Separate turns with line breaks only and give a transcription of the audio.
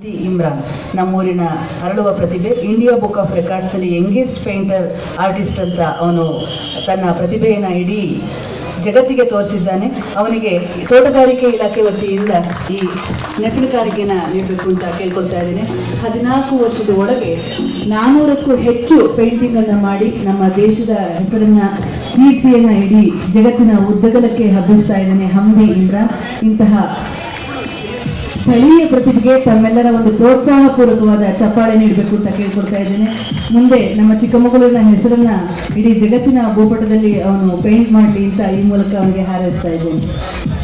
the Imran ನಮ್ಮೂರಿನ ಅರಳುವ ಪ್ರತಿಭೆ ಇಂಡಿಯಾ ಬುಕ್ ಆಫ್ ರೆಕಾರ್ಡ್ಸ್ನಲ್ಲಿ ಯಂಗೆಸ್ಟ್ ಪೇಂಟರ್ ಆರ್ಟಿಸ್ಟ್ ಅಂತ ಅವನು ತನ್ನ ಪ್ರತಿಭೆಯನ್ನು ಇಡೀ ಜಗತ್ತಿಗೆ ತೋರಿಸಿದ್ದಾನೆ ಅವನಿಗೆ ತೋಟಗಾರಿಕೆ ಇಲಾಖೆ ವತಿಯಿಂದ ಈ ನೆನಪಿನಕಾರಿಕೆನ ನೀಡಬೇಕು ಅಂತ ಕೇಳ್ಕೊಳ್ತಾ ಇದ್ದೇನೆ ಹದಿನಾಲ್ಕು ವರ್ಷದ ಒಳಗೆ ನಾನ್ನೂರಕ್ಕೂ ಹೆಚ್ಚು ಪೇಂಟಿಂಗ್ ಅನ್ನು ಮಾಡಿ ನಮ್ಮ ದೇಶದ ಹೆಸರನ್ನ ಕೀರ್ತಿಯನ್ನ ಇಡೀ ಜಗತ್ತಿನ ಉದ್ದಗಲಕ್ಕೆ ಹಬ್ಬಿಸ್ತಾ ಇದ್ದಾನೆ ಹಂದಿ ಇಮ್ರಾನ್ ಇಂತಹ ಸ್ಥಳೀಯ ಪ್ರತಿಭೆಗೆ ತಮ್ಮೆಲ್ಲರ ಒಂದು ಪ್ರೋತ್ಸಾಹ ಪೂರ್ವಕವಾದ ಚಪ್ಪಾಳೆ ನೀಡಬೇಕು ಅಂತ ಕೇಳ್ಕೊಳ್ತಾ ಇದ್ದೇನೆ ಮುಂದೆ ನಮ್ಮ ಚಿಕ್ಕಮಗಳೂರಿನ ಹೆಸರನ್ನ ಇಡೀ ಜಗತ್ತಿನ ಭೂಪಟದಲ್ಲಿ ಅವನು ಪೇಂಟ್ ಮಾಡಲಿ ಅಂತ ಈ ಮೂಲಕ ಅವನಿಗೆ ಹಾರೈಸ್ತಾ ಇದ್ದೇನೆ